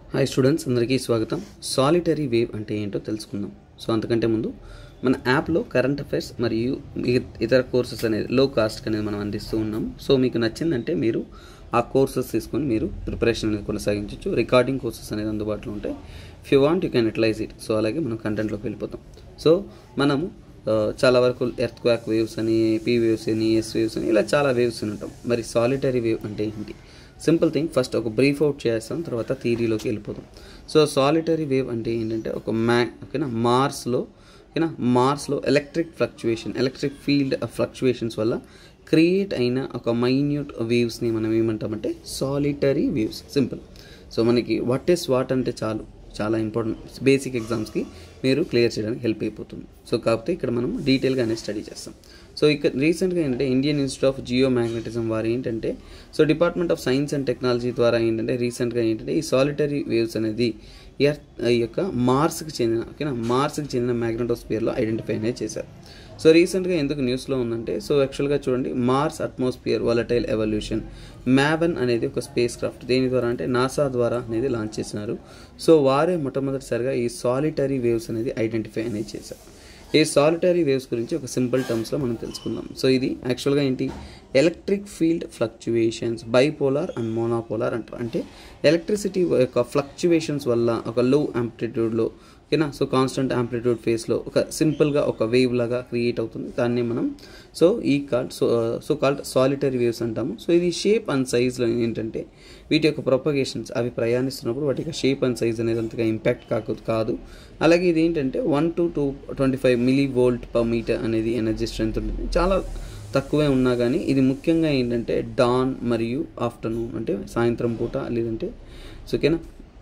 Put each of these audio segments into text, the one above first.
hi students అందరికీ స్వాగతం solitary wave అంటే ఏంటో తెలుసుకుందాం సో అంతకంటే ముందు మన యాప్లో కరెంట్ అఫైర్స్ మరియు ఇ- ఇతర కోర్సెస్ అనేది లో కాస్ట్ అనేది మనం అందిస్తూ ఉన్నాం సో మీకు నచ్చిందంటే మీరు ఆ కోర్సెస్ తీసుకొని మీరు ప్రిపరేషన్ అనేది కొనసాగించవచ్చు రికార్డింగ్ కోర్సెస్ అనేది అందుబాటులో ఉంటాయి if you want you can utilize it so అలాగే మనం కంటెంట్లోకి వెళ్ళిపోతాం సో మనము ఆ, చాలా వరకు ఎర్త్ క్వాక్ వేవ్స్ అని పీ వేవ్స్ అని ఎస్ వేవ్స్ అని ఇలా చాలా వేవ్స్ ఉంటాం మరి సాలిటరీ వేవ్ అంటే ఏంటి సింపుల్ థింగ్ ఫస్ట్ ఒక బ్రీఫ్ అవుట్ చేస్తాం తర్వాత థీరీలోకి వెళ్ళిపోతాం సో సాలిటరీ వేవ్ అంటే ఏంటంటే ఒక మ్యా ఓకేనా మార్స్లో ఓకేనా మార్స్లో electric fluctuation electric field fluctuations వల్ల క్రియేట్ అయిన ఒక మైన్యూట్ వేవ్స్ని మనం ఏమంటామంటే సాలిటరీ వేవ్స్ సింపుల్ సో మనకి వాట్ ఇస్ వాట్ అంటే చాలు చాలా ఇంపార్టెంట్ బేసిక్ ఎగ్జామ్స్కి మీరు క్లియర్ చేయడానికి హెల్ప్ అయిపోతుంది సో కాకపోతే ఇక్కడ మనం డీటెయిల్గానే స్టడీ చేస్తాం సో ఇక్కడ రీసెంట్గా ఏంటంటే Indian Institute of geomagnetism వారు ఏంటంటే so department of science and technology ద్వారా ఏంటంటే రీసెంట్గా ఏంటంటే ఈ సాలిటరీ వేవ్స్ అనేది ఎర్త్ ఈ యొక్క మార్స్కి చెందిన ఓకేనా మార్స్కి చెందిన మ్యాగ్నెటోస్పియర్లో ఐడెంటిఫై అనేది చేశారు సో రీసెంట్గా ఎందుకు న్యూస్లో ఉందంటే సో యాక్చువల్గా చూడండి Mars atmosphere volatile evolution MAVEN అనేది ఒక స్పేస్ క్రాఫ్ట్ దేని ద్వారా అంటే నాసా ద్వారా అనేది లాంచ్ చేసినారు సో వారే మొట్టమొదటిసారిగా ఈ సాలిటరీ వేవ్స్ అనేది ఐడెంటిఫై అనేది చేశారు ఈ సాలిటరీ వేవ్స్ గురించి ఒక సింపుల్ టర్మ్స్లో మనం తెలుసుకుందాం సో ఇది యాక్చువల్గా ఏంటి electric field fluctuations bipolar and monopolar అంటారు అంటే ఎలక్ట్రిసిటీ యొక్క ఫ్లక్చువేషన్స్ వల్ల ఒక లో ఆంప్లిట్యూడ్లో ఓకేనా సో కాన్స్టెంట్ ఆంప్లిట్యూడ్ ఫేస్లో ఒక సింపుల్గా ఒక వేవ్ లాగా క్రియేట్ అవుతుంది దాన్ని మనం సో ఈ called so so called solitary waves అంటాము సో ఇది షేప్ అండ్ సైజ్లో ఏంటంటే వీటి యొక్క ప్రొపగేషన్స్ అవి ప్రయాణిస్తున్నప్పుడు వాటి యొక్క షేప్ అండ్ సైజ్ అనేది అంతగా ఇంపాక్ట్ కాకు కాదు అలాగే ఇది ఏంటంటే one to two twenty five millivolt per metre అనేది ఎనర్జీ స్ట్రెంత్ ఉంటుంది చాలా తక్కువే ఉన్నా కానీ ఇది ముఖ్యంగా ఏంటంటే డాన్ మరియు ఆఫ్టర్నూన్ అంటే సాయంత్రం పూట లేదంటే సో ఓకేనా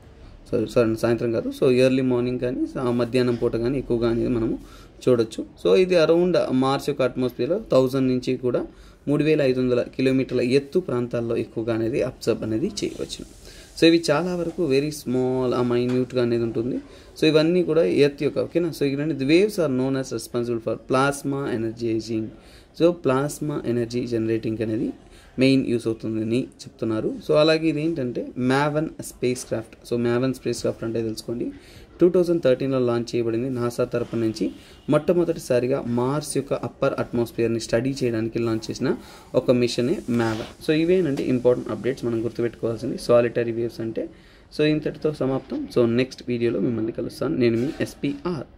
సో సారీ సాయంత్రం కాదు సో ఎర్లీ మార్నింగ్ కానీ సా- మధ్యాహ్నం పూట కానీ ఎక్కువగా అనేది మనము చూడొచ్చు సో ఇది అరౌండ్ మార్స్ యొక్క అట్మాస్ఫియర్లో థౌజండ్ నుంచి కూడా మూడు వేల ఐదు వందల కిలోమీటర్ల ఎత్తు ప్రాంతాల్లో ఎక్కువగా అనేది అబ్జర్వ్ అనేది చేయవచ్చు సో ఇవి చాలా వరకు వెరీ స్మాల్ ఆ మైన్యూట్గా అనేది ఉంటుంది సో ఇవన్నీ కూడా ఎర్త్ యొక్క ఓకేనా సో ఇక్కడ waves are known as responsible for plasma energising so plasma energy generating అనేది మెయిన్ యూస్ అవుతుందని చెప్తున్నారు సో అలాగే ఇది ఏంటంటే MAVEN spacecraft so MAVEN spacecraft అంటే తెలుసుకోండి టూ థౌజండ్ థర్టీన్లో లాంచ్ చేయబడింది నాసా తరపు నుంచి మొట్టమొదటిసారిగా మార్స్ యొక్క అప్పర్ అట్మాస్ఫియర్ని స్టడీ చేయడానికి లాంచ్ చేసిన ఒక మిషనే మ్యావన్ సో ఇవేనండి ఇంపార్టెంట్ అప్డేట్స్ మనం గుర్తుపెట్టుకోవాల్సింది సాలిటరీ వేవ్స్ అంటే సో ఇంతటితో సమాప్తం సో నెక్స్ట్ వీడియోలో మిమ్మల్ని కలుస్తాను నేను మీ ఎస్పీఆర్